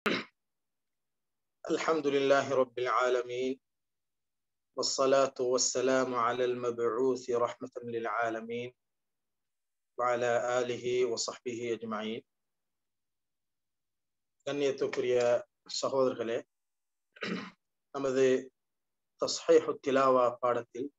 الحمد لله رب العالمين والصلاة والسلام على المبعوث رحمة للعالمين وعلى آله وصحبه أجمعين கண்ணியத்துக்குரிய சகோதரர்களே நமது தஸ்ஹீஹு திலாவா பாடத்தில்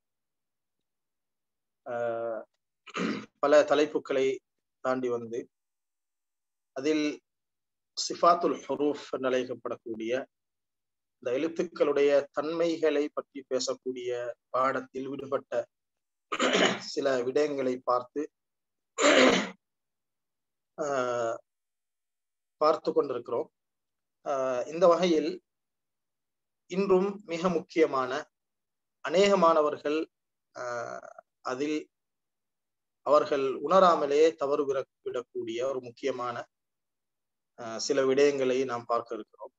பல தலைப்புகளை தாண்டி வந்து அதில் சிஃபாத்துல் ஹுரூஃப் என்று அழைக்கப்படக்கூடிய இந்த எழுத்துக்களுடைய தன்மைகளை பற்றி பேசக்கூடிய பாடத்தில் விடுபட்ட சில விடயங்களை பார்த்து பார்த்து கொண்டிருக்கிறோம் இந்த வகையில் இன்றும் மிக முக்கியமான அநேகமானவர்கள் அதில் அவர்கள் உணராமலே தவறு விடக்கூடிய ஒரு முக்கியமான சில விடயங்களை நாம் பார்க்க இருக்கிறோம்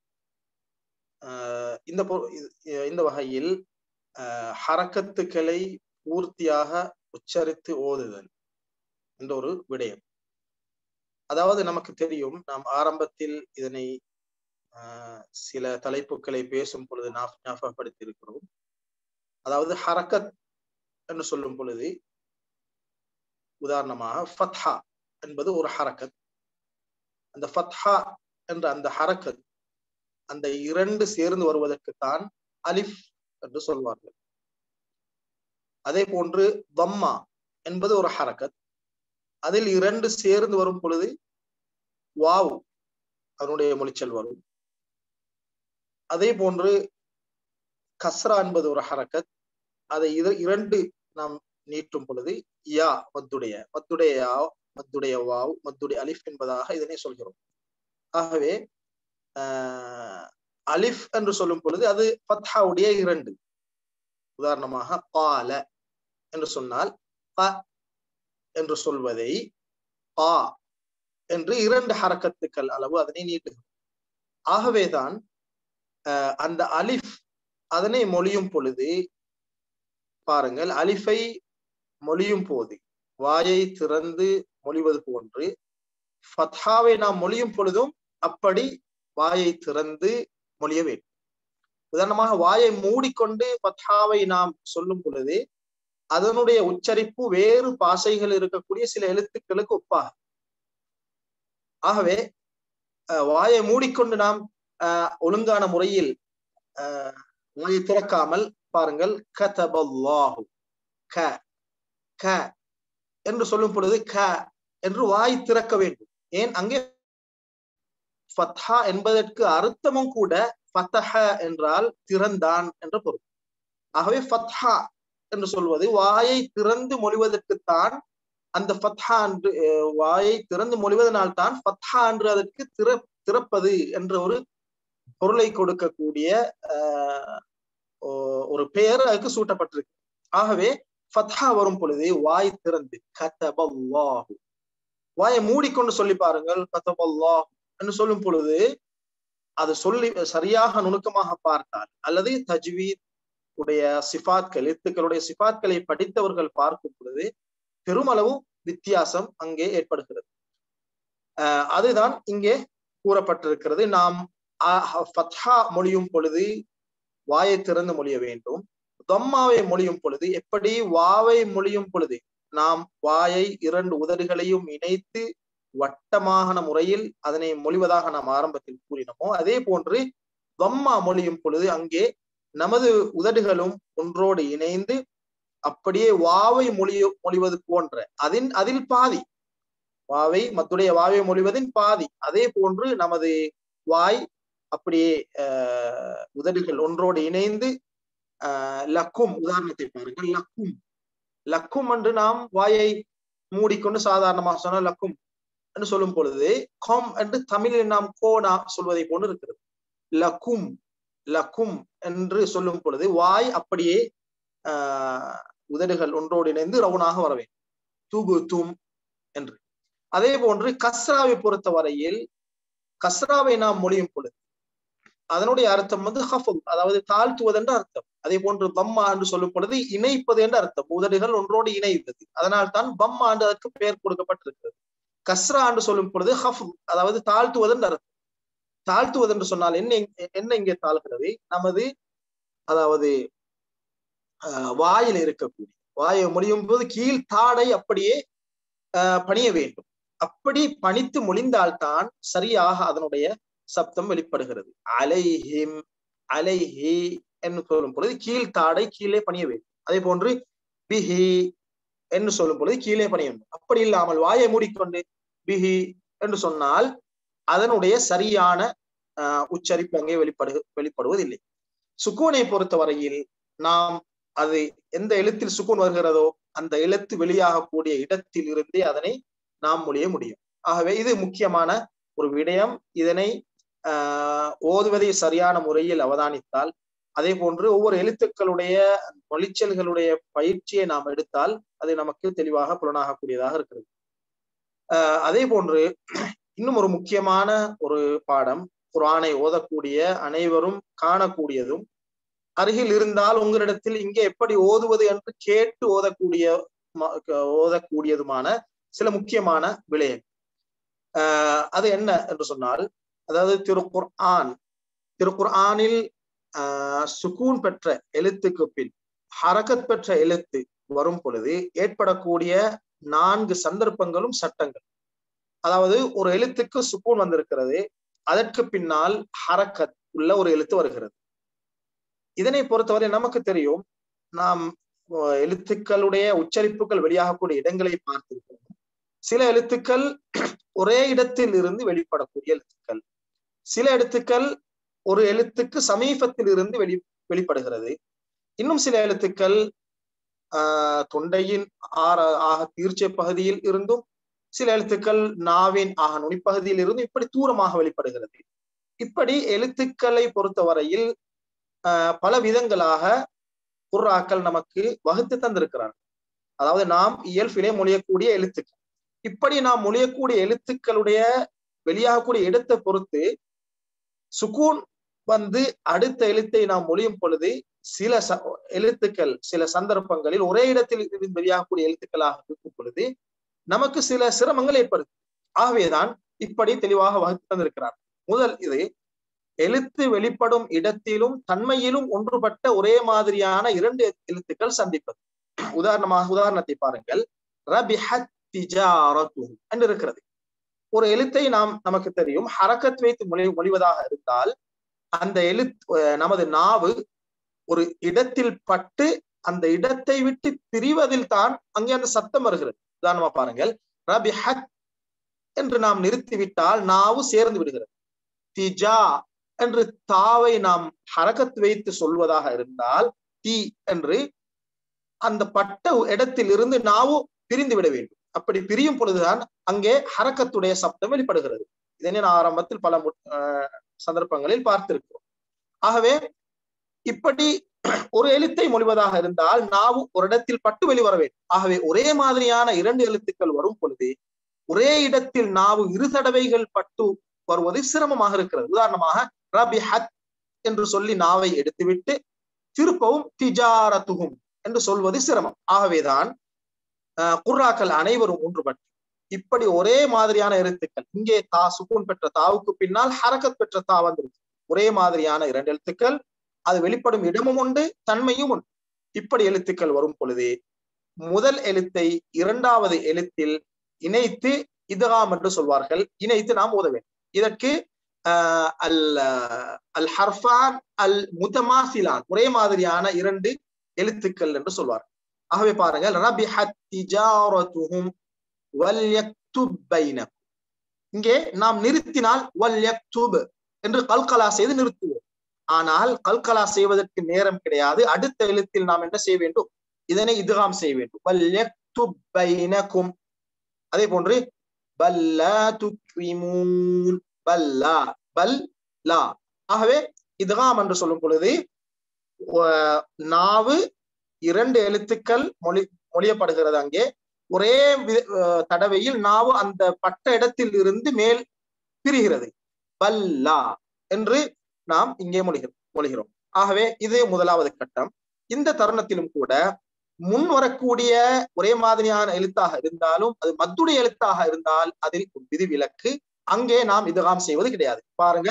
இந்த இந்த வகையில் ஹரக்கத்துக்களை பூர்த்தியாக உச்சரித்து ஓதுதல் என்ற ஒரு விடயம் அதாவது நமக்கு தெரியும் நாம் ஆரம்பத்தில் இதனை சில தலைப்புகளை பேசும் பொழுது ஞாபகப்படுத்தி இருக்கிறோம் அதாவது ஹரக்கத் என்று சொல்லும் பொழுது உதாரணமாக ஃபத்ஹா என்பது ஒரு ஹரக்கத் அந்த ஃபத்ஹா என்ற அந்த ஹரக்கத் அந்த இரண்டு சேர்ந்து வருவதற்குத்தான் அலிஃப் என்று சொல்வார்கள் அதே போன்று தம்மா என்பது ஒரு ஹரக்கத் அதில் இரண்டு சேர்ந்து வரும் பொழுது வாவ் அதனுடைய மொழிச்சல் வரும் அதே போன்று கஸ்ரா என்பது ஒரு ஹரக்கத் அதை இரண்டு நாம் நீட்டும் பொழுது யா மத்துடைய மத்துடைய யா மத்துடைய வாவ் மத்துடைய அலிஃப் என்பதாக இதனை சொல்கிறோம் ஆகவே அலிஃப் என்று சொல்லும் பொழுது அது பத்ஹாவுடைய இரண்டு உதாரணமாக பால என்று சொன்னால் ப என்று சொல்வதை பா என்று இரண்டு ஹரக்கத்துக்கள் அளவு அதனை நீட்டுகிறோம் ஆகவேதான் அந்த அலிஃப் அதனை மொழியும் பொழுது பாருங்கள் அலிஃபை மொழியும் போது வாயை திறந்து மொழிவது போன்று ஃபத்ஹாவை நாம் மொழியும் பொழுதும் அப்படி வாயை திறந்து மொழிய வேண்டும் உதாரணமாக வாயை மூடிக்கொண்டு ஃபத்ஹாவை நாம் சொல்லும் பொழுது அதனுடைய உச்சரிப்பு வேறு பாசைகள் இருக்கக்கூடிய சில எழுத்துக்களுக்கு ஒப்பாக ஆகவே வாயை மூடிக்கொண்டு நாம் ஒழுங்கான முறையில் வாயை திறக்காமல் பாருங்கள் கதபல்லாஹு க க என்று சொல்லும் பொழுது க என்று வாய் திறக்க வேண்டும் ஏன் அங்கே ஃபத்ஹா என்பதற்கு அர்த்தமும் கூட ஃபத்தஹ என்றால் திறந்தான் என்ற பொருள் ஆகவே ஃபத்ஹா என்று சொல்வது வாயை திறந்து மொழிவதற்குத்தான் அந்த ஃபத்ஹா என்று வாயை திறந்து மொழிவதனால் தான் ஃபத்ஹா என்று அதற்கு திற திறப்பது என்ற ஒரு பொருளை கொடுக்கக்கூடிய ஒரு பெயர் அதுக்கு சூட்டப்பட்டிருக்கு ஆகவே ஃபத்ஹா வரும் பொழுது வாய் திறந்து கதபல்லாஹு வாயை மூடிக்கொண்டு சொல்லி பாருங்கள் கதபல்லாஹு என்று சொல்லும் பொழுது அது சொல்லி சரியாக நுணுக்கமாக பார்த்தால் அல்லது தஜ்வீத் உடைய சிஃபாத்கள் எழுத்துக்களுடைய சிஃபாத்களை படித்தவர்கள் பார்க்கும் பொழுது பெருமளவு வித்தியாசம் அங்கே ஏற்படுகிறது அதுதான் இங்கே கூறப்பட்டிருக்கிறது நாம் ஃபத்ஹா மொழியும் பொழுது வாயை திறந்து மொழிய வேண்டும் தொம்மாவை மொழியும் பொழுது எப்படி வாவை மொழியும் பொழுது நாம் வாயை இரண்டு உதடுகளையும் இணைத்து வட்டமான முறையில் அதனை மொழிவதாக நாம் ஆரம்பத்தில் கூறினோமோ அதே போன்று தொம்மா மொழியும் பொழுது அங்கே நமது உதடுகளும் ஒன்றோடு இணைந்து அப்படியே வாவை மொழிய மொழிவது போன்ற அதின் அதில் பாதி வாவை மத்துடைய வாவை மொழிவதின் பாதி அதே போன்று நமது வாய் அப்படியே உதடுகள் ஒன்றோடு இணைந்து லக்கும் உதாரணத்தை பாருங்கள் லக்கும் லக்கும் என்று நாம் வாயை மூடிக்கொண்டு சாதாரணமாக சொன்ன லக்கும் என்று சொல்லும் பொழுது கொம் என்று தமிழில் நாம் கோனா சொல்வதை போன்று இருக்கிறது லக்கும் லக்கும் என்று சொல்லும் பொழுது வாய் அப்படியே ஆஹ் உதடுகள் ஒன்றோடு இணைந்து ரவுனாக வர வேண்டும் தூபு தூம் என்று அதே போன்று கஸ்ராவை பொறுத்த வரையில் கஸ்ராவை நாம் மொழியும் பொழுது அதனுடைய அர்த்தம் வந்து ஹஃபுல் அதாவது தாழ்த்துவது என்ற அர்த்தம் அதே போன்று பம்மா என்று சொல்லும் பொழுது இணைப்பது என்ற அர்த்தம் உதடுகள் ஒன்றோடு இணைப்பது அதனால் தான் பம்மா என்று அதற்கு பெயர் கொடுக்கப்பட்டிருக்கிறது கஸ்ரா என்று சொல்லும் பொழுது ஹஃபுல் அதாவது தாழ்த்துவது என்ற அர்த்தம் தாழ்த்துவது என்று சொன்னால் என்ன என்ன இங்கே தாழ்கிறது நமது அதாவது வாயில் இருக்கக்கூடிய வாயை முடியும் போது கீழ் தாடை அப்படியே பணிய வேண்டும் அப்படி பணித்து மொழிந்தால்தான் சரியாக அதனுடைய சப்தம் வெளிப்படுகிறது அலைஹிம் அலைஹி என்று சொல்லும் பொழுது கீழ் தாடை கீழே பணிய வேண்டும் அதே போன்று பிஹி என்று சொல்லும் பொழுது கீழே பணிய வேண்டும் அப்படி இல்லாமல் வாயை மூடிக்கொண்டு பிஹி என்று சொன்னால் அதனுடைய சரியான உச்சரிப்பு அங்கே வெளிப்படு வெளிப்படுவதில்லை சுக்கூனை பொறுத்தவரையில் நாம் அது எந்த எழுத்தில் சுக்கூன் வருகிறதோ அந்த எழுத்து வெளியாகக்கூடிய இடத்தில் இருந்தே அதனை நாம் மொழிய முடியும் ஆகவே இது முக்கியமான ஒரு விடயம் இதனை ஆஹ் ஓதுவதை சரியான முறையில் அவதானித்தால் அதே போன்று ஒவ்வொரு எழுத்துக்களுடைய மொழிச்சல்களுடைய பயிற்சியை நாம் எடுத்தால் அது நமக்கு தெளிவாக புலனாகக்கூடியதாக இருக்கிறது ஆஹ் அதே போன்று இன்னும் ஒரு முக்கியமான ஒரு பாடம் குரானை ஓதக்கூடிய அனைவரும் காணக்கூடியதும் அருகில் இருந்தால் உங்களிடத்தில் இங்கே எப்படி ஓதுவது என்று கேட்டு ஓதக்கூடிய ஓதக்கூடியதுமான சில முக்கியமான விடயம் ஆஹ் அது என்ன என்று சொன்னால் அதாவது திருக்குர் ஆன் திருக்குர் ஆனில் ஆஹ் சுக்கூன் பெற்ற எழுத்துக்கு பின் ஹரகத் பெற்ற எழுத்து வரும் பொழுது ஏற்படக்கூடிய நான்கு சந்தர்ப்பங்களும் சட்டங்கள் அதாவது ஒரு எழுத்துக்கு சுக்கூன் வந்திருக்கிறது அதற்கு பின்னால் ஹரக்கத் உள்ள ஒரு எழுத்து வருகிறது இதனை பொறுத்தவரை நமக்கு தெரியும் நாம் எழுத்துக்களுடைய உச்சரிப்புகள் வெளியாகக்கூடிய இடங்களை பார்த்திருக்கிறோம் சில எழுத்துக்கள் ஒரே இடத்தில் இருந்து வெளிப்படக்கூடிய எழுத்துக்கள் சில எழுத்துக்கள் ஒரு எழுத்துக்கு சமீபத்தில் இருந்து வெளி வெளிப்படுகிறது இன்னும் சில எழுத்துக்கள் ஆஹ் தொண்டையின் ஆற ஆக தீர்ச்சை பகுதியில் இருந்தும் சில எழுத்துக்கள் நாவின் ஆக நுனிப்பகுதியில் இருந்து இப்படி தூரமாக வெளிப்படுகிறது இப்படி எழுத்துக்களை பொறுத்தவரையில் ஆஹ் பல விதங்களாக குர்ராக்கள் நமக்கு வகுத்து தந்திருக்கிறார்கள் அதாவது நாம் இயல்பிலே மொழியக்கூடிய எழுத்துக்கள் இப்படி நாம் மொழியக்கூடிய எழுத்துக்களுடைய வெளியாகக்கூடிய இடத்தை பொறுத்து சுக்கூன் வந்து அடுத்த எழுத்தை நாம் மொழியும் பொழுது சில ச எழுத்துக்கள் சில சந்தர்ப்பங்களில் ஒரே இடத்தில் இருந்து வெளியாகக்கூடிய எழுத்துக்களாக இருக்கும் பொழுது நமக்கு சில சிரமங்கள் ஏற்படுது ஆகவேதான் இப்படி தெளிவாக வகுத்து தந்திருக்கிறார் முதல் இது எழுத்து வெளிப்படும் இடத்திலும் தன்மையிலும் ஒன்றுபட்ட ஒரே மாதிரியான இரண்டு எழுத்துக்கள் சந்திப்பது உதாரணமாக உதாரணத்தை பாருங்கள் ரபிஹத் திஜாரத்தும் என்று இருக்கிறது ஒரு எழுத்தை நாம் நமக்கு தெரியும் ஹரக்கத் வைத்து மொழி மொழிவதாக இருந்தால் அந்த எழுத்து நமது நாவு ஒரு இடத்தில் பட்டு அந்த இடத்தை விட்டு பிரிவதில் தான் அங்கே அந்த சத்தம் வருகிறது உதாரணமா பாருங்கள் ரபிஹத் என்று நாம் நிறுத்திவிட்டால் நாவு சேர்ந்து விடுகிறது திஜா என்று தாவை நாம் ஹரகத் வைத்து சொல்வதாக இருந்தால் தி என்று அந்த பட்ட இடத்தில் இருந்து நாவு பிரிந்து விட வேண்டும் அப்படி பிரியும் பொழுதுதான் அங்கே ஹரக்கத்துடைய சப்தம் வெளிப்படுகிறது இதனை நான் ஆரம்பத்தில் பல சந்தர்ப்பங்களில் பார்த்திருக்கிறோம் ஆகவே இப்படி ஒரு எழுத்தை மொழிவதாக இருந்தால் நாவு ஒரு இடத்தில் பட்டு வெளிவர வேண்டும் ஆகவே ஒரே மாதிரியான இரண்டு எழுத்துக்கள் வரும் பொழுது ஒரே இடத்தில் நாவு இரு தடவைகள் பட்டு வருவது சிரமமாக இருக்கிறது உதாரணமாக ரபிஹத் என்று சொல்லி நாவை எடுத்துவிட்டு திருப்பவும் திஜாரத்துகும் என்று சொல்வது சிரமம் ஆகவேதான் குர்ராக்கள் அனைவரும் ஒன்றுபட்டு இப்படி ஒரே மாதிரியான எழுத்துக்கள் இங்கே தா சுக்கூன் பெற்ற தாவுக்கு பின்னால் ஹரக்கத் பெற்ற தா வந்திருக்கு ஒரே மாதிரியான இரண்டு எழுத்துக்கள் அது வெளிப்படும் இடமும் உண்டு தன்மையும் உண்டு இப்படி எழுத்துக்கள் வரும் பொழுது முதல் எழுத்தை இரண்டாவது எழுத்தில் இணைத்து இதகாம் என்று சொல்வார்கள் இணைத்து நாம் ஓத வேண்டும் இதற்கு அல் அல் ஹர்ஃபான் அல் முதமாசிலான் ஒரே மாதிரியான இரண்டு எழுத்துக்கள் என்று சொல்வார் ஆகவே பாருங்கள் ரபிஹத் திஜாரத்துஹும் வல்யக்துப் பைனக்கும் இங்கே நாம் நிறுத்தினால் வல்யக்துப் என்று கல்கலா செய்து நிறுத்துவோம் ஆனால் கல்கலா செய்வதற்கு நேரம் கிடையாது அடுத்த எழுத்தில் நாம் என்ன செய்ய வேண்டும் இதனை இதுகாம் செய்ய வேண்டும் வல்யக்துப் பைனக்கும் அதே போன்று பல்லா துக்ரிமூன் பல்லா பல் லா ஆகவே இதுகாம் என்று சொல்லும் பொழுது நாவு இரண்டு எழுத்துக்கள் மொழி மொழியப்படுகிறது அங்கே ஒரே தடவையில் நாவு அந்த பட்ட இடத்தில் இருந்து மேல் பிரிகிறது பல்லா என்று நாம் இங்கே மொழிகிறோம் மொழிகிறோம் ஆகவே இது முதலாவது கட்டம் இந்த தருணத்திலும் கூட முன் வரக்கூடிய ஒரே மாதிரியான எழுத்தாக இருந்தாலும் அது மத்துடைய எழுத்தாக இருந்தால் அதில் விதிவிலக்கு அங்கே நாம் இதுகாம் செய்வது கிடையாது பாருங்கள்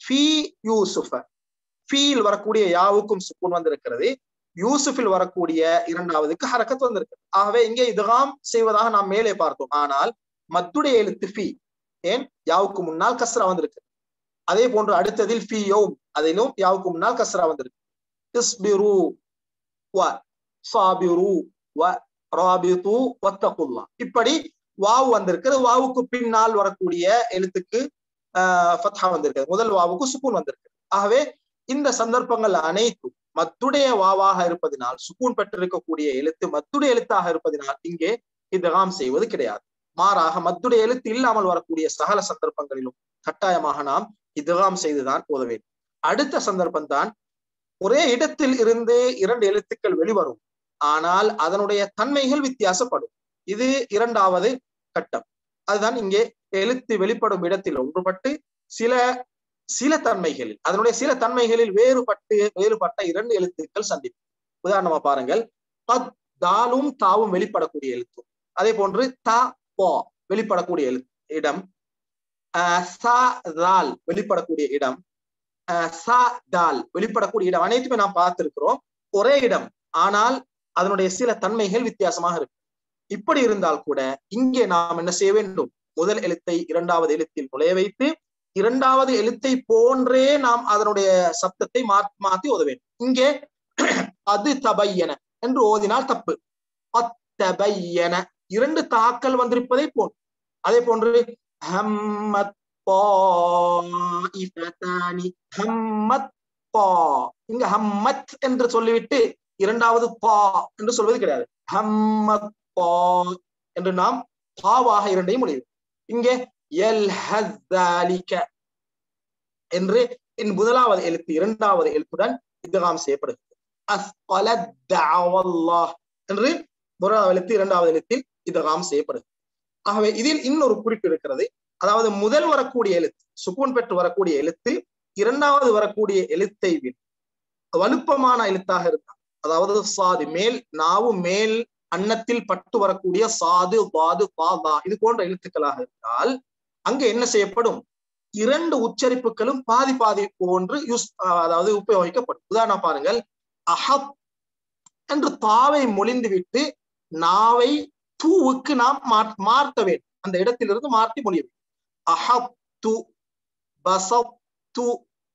ஃபி யூசுஃப ஃபீல் வரக்கூடிய யாவுக்கும் சுக்கூன் வந்திருக்கிறது யூசுஃபில் வரக்கூடிய இரண்டாவதுக்கு ஹரக்கத் வந்திருக்கு ஆகவே இங்கே இதுகாம் செய்வதாக நாம் மேலே பார்த்தோம் ஆனால் மத்துடைய எழுத்து ஃபி ஏன் யாவுக்கு முன்னால் கஸ்ரா வந்திருக்கு அதே போன்று அடுத்ததில் ஃபி யோம் அதிலும் யாவுக்கு முன்னால் கஸ்ரா வந்திருக்கு இஸ்பிரு வ சாபிரு வ ராபிது வத்தகுல்லா இப்படி வாவு வந்திருக்கிறது வாவுக்கு பின்னால் வரக்கூடிய எழுத்துக்கு ஆஹ் ஃபத்ஹா வந்திருக்கு முதல் வாவுக்கு சுக்கூன் வந்திருக்கு ஆகவே இந்த சந்தர்ப்பங்கள் அனைத்தும் மத்துடைய வாவாக இருப்பதினால் சுக்கூன் பெற்றிருக்கக்கூடிய எழுத்து மத்துடைய எழுத்தாக இருப்பதினால் இங்கே இதகாம் செய்வது கிடையாது மாறாக மத்துடைய எழுத்து இல்லாமல் வரக்கூடிய சகல சந்தர்ப்பங்களிலும் கட்டாயமாக நாம் இதகாம் செய்துதான் ஓத வேண்டும் அடுத்த சந்தர்ப்பம் தான் ஒரே இடத்தில் இருந்து இரண்டு எழுத்துக்கள் வெளிவரும் ஆனால் அதனுடைய தன்மைகள் வித்தியாசப்படும் இது இரண்டாவது கட்டம் அதுதான் இங்கே எழுத்து வெளிப்படும் இடத்தில் ஒன்றுபட்டு சில சில தன்மைகளில் அதனுடைய சில தன்மைகளில் வேறுபட்டு வேறுபட்ட இரண்டு எழுத்துக்கள் சந்திக்கும் உதாரணமா பாருங்கள் பத் தாலும் தாவும் வெளிப்படக்கூடிய எழுத்து அதே போன்று த போ வெளிப்படக்கூடிய எழுத்து இடம் ச தால் வெளிப்படக்கூடிய இடம் ச தால் வெளிப்படக்கூடிய இடம் அனைத்துமே நாம் பார்த்திருக்கிறோம் ஒரே இடம் ஆனால் அதனுடைய சில தன்மைகள் வித்தியாசமாக இருக்கு இப்படி இருந்தால் கூட இங்கே நாம் என்ன செய்ய வேண்டும் முதல் எழுத்தை இரண்டாவது எழுத்தில் நுழைய வைத்து இரண்டாவது எழுத்தை போன்றே நாம் அதனுடைய சப்தத்தை மாத்தி ஓத வேண்டும் இங்கே அது தபையன என்று ஓதினால் தப்பு அத்தபையன இரண்டு தாக்கல் வந்திருப்பதை போன்று அதே போன்று ஹம்மத் ஹம்மத் பா இங்க ஹம்மத் என்று சொல்லிவிட்டு இரண்டாவது பா என்று சொல்வது கிடையாது ஹம்மத் பா என்று நாம் பாவாக இரண்டையும் முடியும் இங்கே எல் ஹலிக்க என்று என் முதலாவது எழுத்து இரண்டாவது எழுத்துடன் இதகாம் செய்யப்படுகிறது என்று முதலாவது எழுத்து இரண்டாவது எழுத்தில் இதகாம் செய்யப்படுகிறது ஆகவே இதில் இன்னொரு குறிப்பு இருக்கிறது அதாவது முதல் வரக்கூடிய எழுத்து சுக்கூன் பெற்று வரக்கூடிய எழுத்து இரண்டாவது வரக்கூடிய எழுத்தை விட வலுப்பமான எழுத்தாக இருந்தால் அதாவது சாது மேல் நாவு மேல் அன்னத்தில் பட்டு வரக்கூடிய சாது வாது பாதா இது போன்ற எழுத்துக்களாக இருந்தால் அங்க என்ன செய்யப்படும் இரண்டு உச்சரிப்புகளும் பாதி பாதி போன்று யூஸ் அதாவது உபயோகிக்கப்படும் உதாரணம் பாருங்கள் அஹப் என்று தாவை மொழிந்து விட்டு நாவை தூவுக்கு நாம் மாற்ற வேண்டும் அந்த இடத்திலிருந்து மாற்றி மொழிய வேண்டும் அஹப் து பசப் து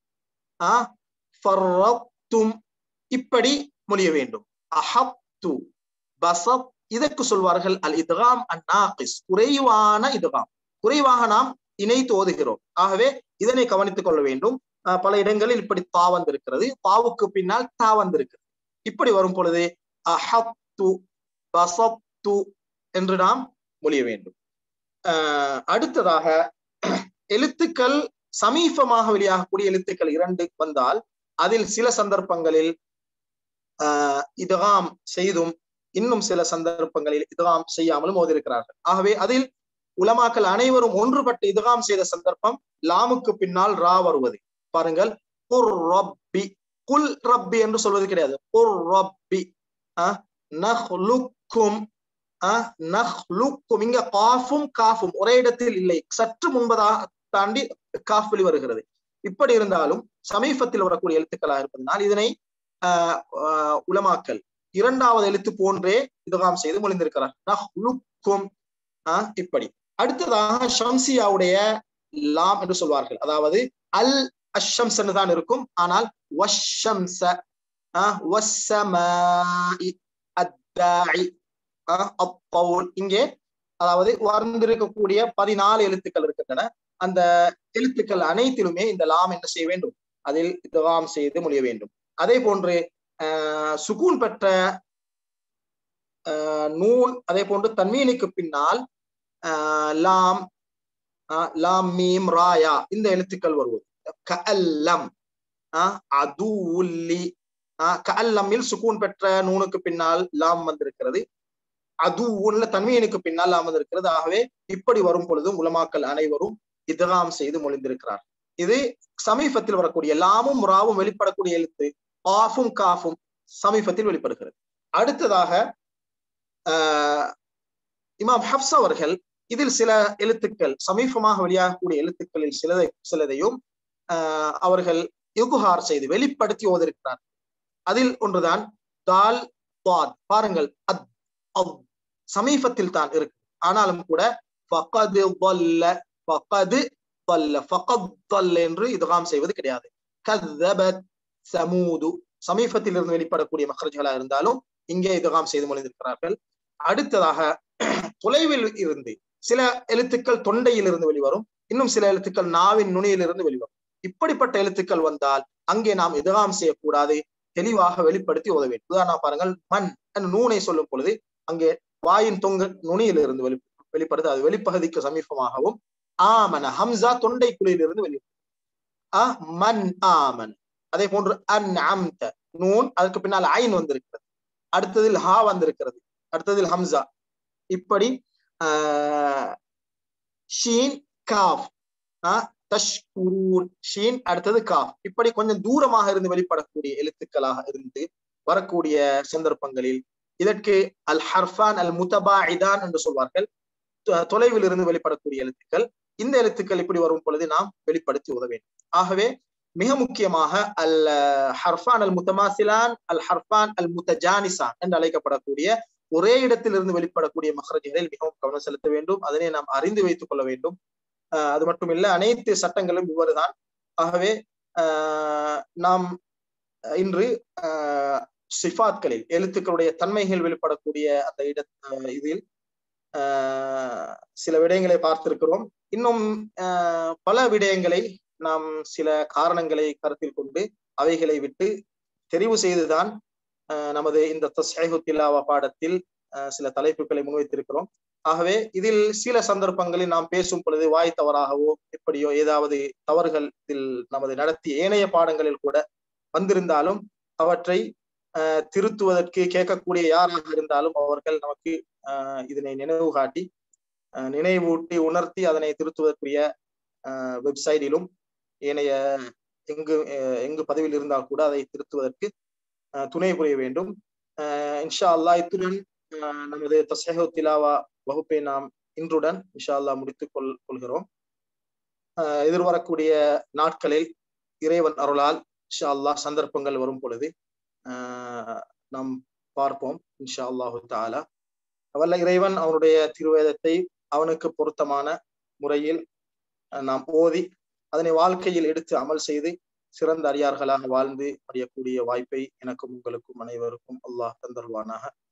தும் இப்படி மொழிய வேண்டும் அஹப் து பசப் இதற்கு சொல்வார்கள் அல் இதுகாம் அந்நாகிஸ் குறைவான இதுகாம் குறைவாக நாம் இணைத்து ஓதுகிறோம் ஆகவே இதனை கவனித்துக் கொள்ள வேண்டும் பல இடங்களில் இப்படி தா வந்திருக்கிறது தாவுக்கு பின்னால் தா வந்திருக்கிறது இப்படி வரும் பொழுது அஹப்து பசப்து என்று நாம் மொழிய வேண்டும் அஹ் அடுத்ததாக எழுத்துக்கள் சமீபமாக வெளியாகக்கூடிய எழுத்துக்கள் இரண்டு வந்தால் அதில் சில சந்தர்ப்பங்களில் ஆஹ் இதுகாம் செய்தும் இன்னும் சில சந்தர்ப்பங்களில் இதுகாம் செய்யாமலும் ஓதிருக்கிறார்கள் ஆகவே அதில் உலமாக்கள் அனைவரும் ஒன்றுபட்டு இதுகாம் செய்த சந்தர்ப்பம் லாமுக்கு பின்னால் ரா வருவது பாருங்கள் குர் ரப்பி குல் ரப்பி என்று சொல்வது கிடையாது குர் ரப்பி நஹ்லுக்கும் நஹ்லுக்கும் இங்க காஃபும் காஃபும் ஒரே இடத்தில் இல்லை சற்று முன்பதாக தாண்டி காஃப் வெளி வருகிறது இப்படி இருந்தாலும் சமீபத்தில் வரக்கூடிய எழுத்துக்களாக இருப்பதனால் இதனை ஆஹ் உலமாக்கல் இரண்டாவது எழுத்து போன்றே இதுகாம் செய்து மொழிந்திருக்கிறார் நஹ்லுக்கும் ஆஹ் இப்படி அடுத்ததாக ஷம்சியாவுடைய லாம் என்று சொல்வார்கள் அதாவது அல் அஷம்ஸ் தான் இருக்கும் ஆனால் வஷம்ச இங்கே அதாவது வந்திருக்கக்கூடிய பதினாலு எழுத்துக்கள் இருக்கின்றன அந்த எழுத்துக்கள் அனைத்திலுமே இந்த லாம் என்ன செய்ய வேண்டும் அதில் இதுவாம் செய்து முடிய வேண்டும் அதே போன்று சுகூன் பெற்ற நூன் அதே போன்று தன்மீனுக்கு பின்னால் லாம் லாம் மீம் ராயா இந்த எழுத்துக்கள் வருவது கல்லம் அது உல்லி கல்லம்மில் சுகூன் பெற்ற நூனுக்கு பின்னால் லாம் வந்திருக்கிறது அது உள்ள தன்மையனுக்கு பின்னால் லாம் வந்திருக்கிறது ஆகவே இப்படி வரும் பொழுதும் உலமாக்கல் அனைவரும் இதகாம் செய்து மொழிந்திருக்கிறார் இது சமீபத்தில் வரக்கூடிய லாமும் ராவும் வெளிப்படக்கூடிய எழுத்து ஆஃபும் காஃபும் சமீபத்தில் வெளிப்படுகிறது அடுத்ததாக ஆஹ் இமாம் ஹப்ஸ் அவர்கள் இதில் சில எழுத்துக்கள் சமீபமாக வெளியாகக்கூடிய எழுத்துக்களில் சிலதை சிலதையும் ஆஹ் அவர்கள் யுகுஹார் செய்து வெளிப்படுத்தி ஓதிருக்கிறார் அதில் ஒன்றுதான் தால் தாத் பாருங்கள் அத் அவ் சமீபத்தில் தான் இருக்கு ஆனாலும் கூட ஃபகது வல்ல ஃபகது வல்ல ஃபகத் வல்ல என்று இதுகாம் செய்வது கிடையாது கதபத் சமூது சமீபத்தில் இருந்து வெளிப்படக்கூடிய மகரஜ்களா இருந்தாலும் இங்கே இதுகாம் செய்து மொழிந்திருக்கிறார்கள் அடுத்ததாக தொலைவில் இருந்து சில எழுத்துக்கள் தொண்டையில் இருந்து வெளிவரும் இன்னும் சில எழுத்துக்கள் நாவின் நுனியிலிருந்து வெளிவரும் இப்படிப்பட்ட எழுத்துக்கள் வந்தால் அங்கே நாம் இதுகாம் செய்யக்கூடாது தெளிவாக வெளிப்படுத்தி உதவ வேண்டும் உதாரணம் பாருங்கள் மண் நூனை சொல்லும் பொழுது அங்கே வாயின் தொங்க நுனியில் இருந்து வெளி வெளிப்படுது அது வெளிப்பகுதிக்கு சமீபமாகவும் ஆமன ஹம்சா தொண்டை குழியிலிருந்து வெளிவரும் அ மன் ஆமன் அதே போன்று அன் அம்த நூன் அதுக்கு பின்னால் ஐன் வந்திருக்கிறது அடுத்ததில் ஹா வந்திருக்கிறது அடுத்ததில் ஹம்சா இப்படி ஆஹ் ஷீன் காஃப் தஷ்குரூன் ஷீன் அடுத்தது காஃப் இப்படி கொஞ்சம் தூரமாக இருந்து வெளிப்படக்கூடிய எழுத்துக்களாக இருந்து வரக்கூடிய சந்தர்ப்பங்களில் இதற்கு அல் ஹர்ஃபான் அல் முத்தபாஇதான் என்று சொல்வார்கள் தொலைவில் இருந்து வெளிப்படக்கூடிய எழுத்துக்கள் இந்த எழுத்துக்கள் இப்படி வரும் பொழுது நாம் வெளிப்படுத்தி உதவ வேண்டும் ஆகவே மிக முக்கியமாக அல் ஹர்ஃபான் அல் முத்தமாசிலான் அல் ஹர்ஃபான் அல் முத்தஜானிசான் என்று அழைக்கப்படக்கூடிய ஒரே இடத்தில் இருந்து வெளிப்படக்கூடிய மஹரஜிகளில் மிகவும் கவனம் செலுத்த வேண்டும் அதனை நாம் அறிந்து வைத்துக் கொள்ள வேண்டும் அது மட்டுமில்ல அனைத்து சட்டங்களும் இவ்வாறுதான் ஆகவே நாம் இன்று சிஃபாத்களில் எழுத்துக்களுடைய தன்மைகள் வெளிப்படக்கூடிய அந்த இட இதில் சில விடயங்களை பார்த்திருக்கிறோம் இன்னும் பல விடயங்களை நாம் சில காரணங்களை கருத்தில் கொண்டு அவைகளை விட்டு தெரிவு செய்துதான் நமது இந்த தஸ்ஹு திலாவா பாடத்தில் சில தலைப்புகளை முன்வைத்திருக்கிறோம் ஆகவே இதில் சில சந்தர்ப்பங்களில் நாம் பேசும் பொழுது வாய் தவறாகவோ எப்படியோ ஏதாவது தவறுகள் இதில் நமது நடத்திய ஏனைய பாடங்களில் கூட வந்திருந்தாலும் அவற்றை திருத்துவதற்கு கேட்கக்கூடிய யாராக இருந்தாலும் அவர்கள் நமக்கு இதனை நினைவு காட்டி நினைவூட்டி உணர்த்தி அதனை திருத்துவதற்குரிய வெப்சைட்டிலும் ஏனைய எங்கு எங்கு பதிவில் இருந்தால் கூட அதை திருத்துவதற்கு துணை புரிய வேண்டும் இன்ஷா அல்லா இத்துடன் நமது தசேஹோ திலாவா வகுப்பை நாம் இன்றுடன் இன்ஷா அல்லா முடித்துக் கொள் கொள்கிறோம் எதிர்வரக்கூடிய நாட்களில் இறைவன் அருளால் இன்ஷா அல்லா சந்தர்ப்பங்கள் வரும் பொழுது நாம் பார்ப்போம் இன்ஷா அல்லாஹு தாலா வல்ல இறைவன் அவனுடைய திருவேதத்தை அவனுக்கு பொருத்தமான முறையில் நாம் ஓதி அதனை வாழ்க்கையில் எடுத்து அமல் செய்து சிறந்த அடியார்களாக வாழ்ந்து அடையக்கூடிய வாய்ப்பை எனக்கும் உங்களுக்கும் அனைவருக்கும் அல்லாஹ் தந்தருவானாக